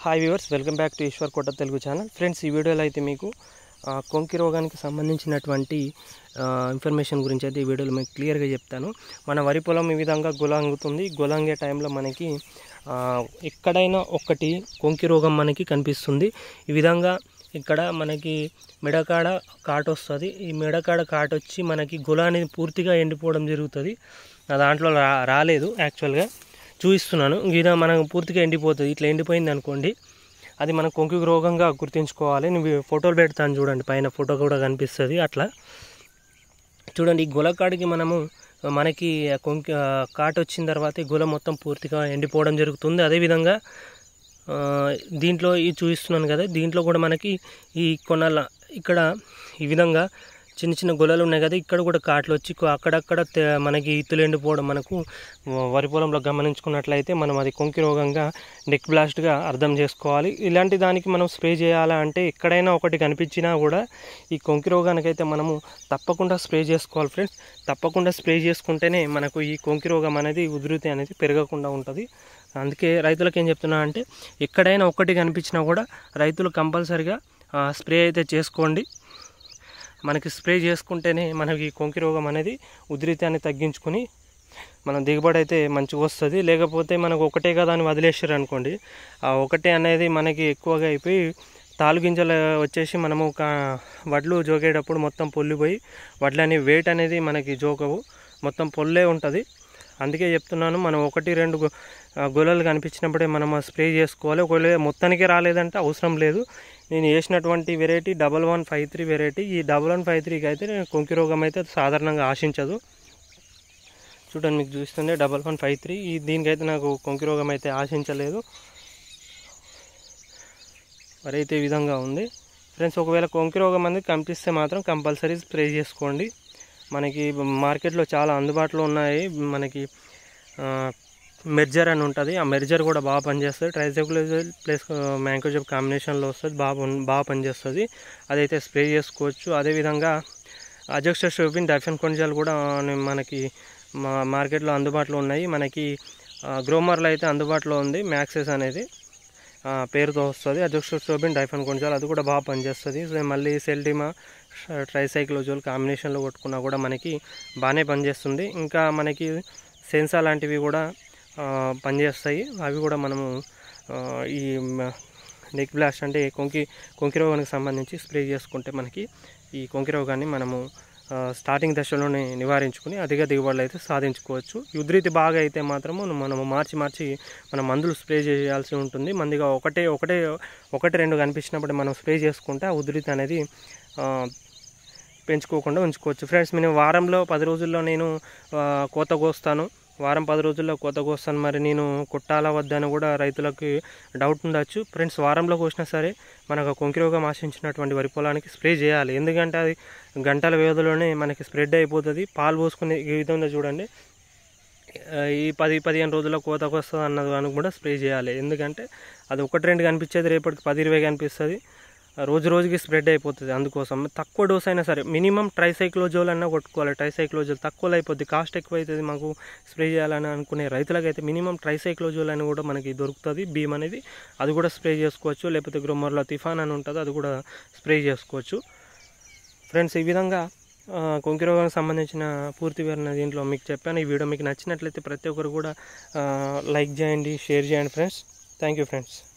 hi viewers welcome back to Eshwar Kota Telugu channel friends ఈ వీడియోలో అయితే మీకు ఆ, కొంకి రోగానికి సంబంధించినటువంటి ఆ, ఇన్ఫర్మేషన్ గురించి అయితే ఈ వీడియోలో మీకు క్లియర్గా చెప్తాను మన వరి పొలం ఈ విధంగా గులాంగుతుంది గులాంగే టైంలో మనకి ఆ, ఎక్కడైనా ఒక్కటి కొంకి రోగం మనకి కనిపిస్తుంది ఈ విధంగా ఇక్కడ మనకి మెడకాడ కాటు వస్తుంది ఈ మెడకాడ కాటు వచ్చి మనకి గుల అనేది పూర్తిగా ఎండిపోవడం జరుగుతుంది నా దాంట్లో రా రాలేదు యాక్చువల్గా చూపిస్తున్నాను గీద మనకు పూర్తిగా ఎండిపోతుంది ఇట్లా ఎండిపోయింది అనుకోండి అది మన కొంకి రోగంగా గుర్తుంచుకోవాలి నేను ఫోటోలు పెడతాను చూడండి పైన ఫోటో కూడా కనిపిస్తుంది అట్లా చూడండి ఈ గులకాడికి మనము మనకి ఆ కొంకి ఆ కాటు వచ్చిన తర్వాత ఈ గుల మొత్తం పూర్తిగా ఎండిపోవడం జరుగుతుంది అదేవిధంగా ఆ, దీంట్లో ఈ చూపిస్తున్నాను కదా దీంట్లో కూడా మనకి ఈ కొనల ఇక్కడ ఈ విధంగా చిన్న చిన్న గొలలు ఉన్నాయి కదా ఇక్కడ కూడా కాట్లు వచ్చి కొ- అక్కడక్కడ తె- మనకి ఇత్తులు ఎండిపోవడం మనకు వరి పొలంలో గమనించుకున్నట్లయితే మనం అది కొంకి రోగంగా నెక్ బ్లాస్ట్గా అర్థం చేసుకోవాలి ఇలాంటి దానికి మనం స్ప్రే చేయాలా అంటే ఎక్కడైనా ఒకటి కనిపించినా కూడా ఈ కొంకి రోగానికైతే మనము తప్పకుండా స్ప్రే చేసుకోవాలి ఫ్రెండ్స్ తప్పకుండా స్ప్రే చేసుకుంటేనే మనకు ఈ కొంకి రోగం అనేది ఉధృతి అనేది పెరగకుండా ఉంటుంది అందుకే రైతులకు ఏం చెప్తున్నా అంటే ఎక్కడైనా ఒక్కటి కనిపించినా కూడా రైతులు కంపల్సరిగా ఆ, స్ప్రే అయితే చేసుకోండి మనకి స్ప్రే చేసుకుంటేనే మనకి కొంకి రోగం అనేది ఉధృతాన్ని తగ్గించుకుని మన దిగుబడి అయితే మంచిగా వస్తుంది లేకపోతే మనకు ఒకటే కదా అని వదిలేసారు అనుకోండి ఆ ఒకటే అనేది మనకి ఎక్కువగా అయిపోయి తాలు గింజలు వచ్చేసి మనము కా వడ్లు జోగేటప్పుడు మొత్తం పొల్లిపోయి వడ్లని వెయిట్ అనేది మనకి జోకవు మొత్తం పొల్లే ఉంటుంది అందుకే చెప్తున్నాను మనం ఒకటి రెండు గొ- ఆ, గొలలు కనిపించినప్పుడే మనం ఆ స్ప్రే చేసుకోవాలి ఒకవేళ మొత్తానికి రాలేదంటే అవసరం లేదు నేను వేసినటువంటి variety double one five three variety ఈ డబల్ వన్ ఫైవ్ త్రీకి అయితే కొంకి రోగం అయితే సాధారణంగా ఆశించదు చూడండి మీకు చూస్తుండే డబల్ వన్ ఫైవ్ త్రీ ఈ దీనికైతే నాకు కొంకి రోగం అయితే ఆశించలేదు మరి అయితే ఈ విధంగా ఉంది ఫ్రెండ్స్ ఒకవేళ కొంకి రోగం అనేది కనిపిస్తే మాత్రం కంపల్సరీ స్ప్రే చేసుకోండి మనకి మార్కెట్లో చాలా అందుబాటులో ఉన్నాయి మనకి ఆ, మెర్జర్ అని ఉంటుంది ఆ మెర్జర్ కూడా బాగా పనిచేస్తుంది ట్రైసైక్లోజల్ ప్లస్ మ్యాంకోజబ్ కాంబినేషన్లో వస్తుంది బాగా పని- బాగా పనిచేస్తుంది అదైతే స్ప్రే చేసుకోవచ్చు అదేవిధంగా అజోక్సర్ షోపిన్ డైఫెన్ కొంజాలు కూడా మనకి మా మార్కెట్లో అందుబాటులో ఉన్నాయి మనకి ఆ, గ్రోమర్లో అయితే అందుబాటులో ఉంది మ్యాక్సెస్ అనేది ఆ, పేరుతో వస్తుంది అజోక్సోబిన్ డైఫన్ కొంచాలు అది కూడా బాగా పనిచేస్తుంది సో మళ్ళీ సెల్డిమా ట్రైసైక్లోజోల్ కాంబినేషన్లో కొట్టుకున్నా కూడా మనకి బాగానే పనిచేస్తుంది ఇంకా మనకి సెన్సా లాంటివి కూడా ఆ, పనిచేస్తాయి అవి కూడా మనము ఆ, ఈ నెక్ బ్లాస్ట్ అంటే కొంకి కొంకి రోగానికి సంబంధించి స్ప్రే చేసుకుంటే మనకి ఈ కొంకి రోగాన్ని మనము ఆ, స్టార్టింగ్ దశలోనే నివారించుకుని అధిక దిగుబడులు అయితే సాధించుకోవచ్చు ఈ ఉధృతి బాగా అయితే మాత్రము మనము మార్చి మార్చి మనం మందులు స్ప్రే చేయాల్సి ఉంటుంది మందిగా ఒకటే ఒకటే ఒకటి రెండు కనిపించినప్పుడు మనం స్ప్రే చేసుకుంటే ఆ ఉధృతి అనేది ఆ, పెంచుకోకుండా ఉంచుకోవచ్చు ఫ్రెండ్స్ నేను వారంలో పది రోజుల్లో నేను ఆ, కోత కోస్తాను వారం పది రోజుల్లో కోత కోస్తాను మరి నేను కొట్టాలా వద్దని కూడా రైతులకు డౌట్ ఉండొచ్చు ఫ్రెండ్స్ వారంలో కోసినా సరే మనకు ఆ కొంకి రోగం ఆశించినటువంటి వరి పొలానికి స్ప్రే చేయాలి ఎందుకంటే అది గంటల వ్యవధిలోనే మనకి స్ప్రెడ్ అయిపోతుంది పాలు పోసుకునే ఈ విధంగా చూడండి ఆ, ఈ పది పదిహేను రోజుల్లో కోతకు వస్తుంది అన్నది అని కూడా స్ప్రే చేయాలి ఎందుకంటే అది ఒకటి రెండు కనిపించేది రేపటికి పది ఇరవై కనిపిస్తుంది ఆ, రోజు రోజుకి స్ప్రెడ్ అయిపోతుంది అందుకోసం తక్కువ డోస్ అయినా సరే మినిమం ట్రైసైక్లోజోల్ అన్నా కొట్టుకోవాలి ట్రైసైక్లోజోల్ తక్కువలో అయిపోద్ది కాస్ట్ ఎక్కువ అవుతుంది మాకు స్ప్రే చేయాలని అనుకునే రైతులకైతే మినిమం ట్రైసైక్లోజోల్ అని కూడా మనకి దొరుకుతుంది భీమ్ అనేది అది కూడా స్ప్రే చేసుకోవచ్చు లేకపోతే గ్రోమర్లో తిఫాన్ అని ఉంటుంది అది కూడా స్ప్రే చేసుకోవచ్చు ఫ్రెండ్స్ ఈ విధంగా ఆ, కొంకి రోగానికి సంబంధించిన పూర్తి వివరణ దీంట్లో మీకు చెప్పాను ఈ వీడియో మీకు నచ్చినట్లయితే ప్రతి ఒక్కరు కూడా ఆ, లైక్ చేయండి షేర్ చేయండి ఫ్రెండ్స్ థ్యాంక్ యూ ఫ్రెండ్స్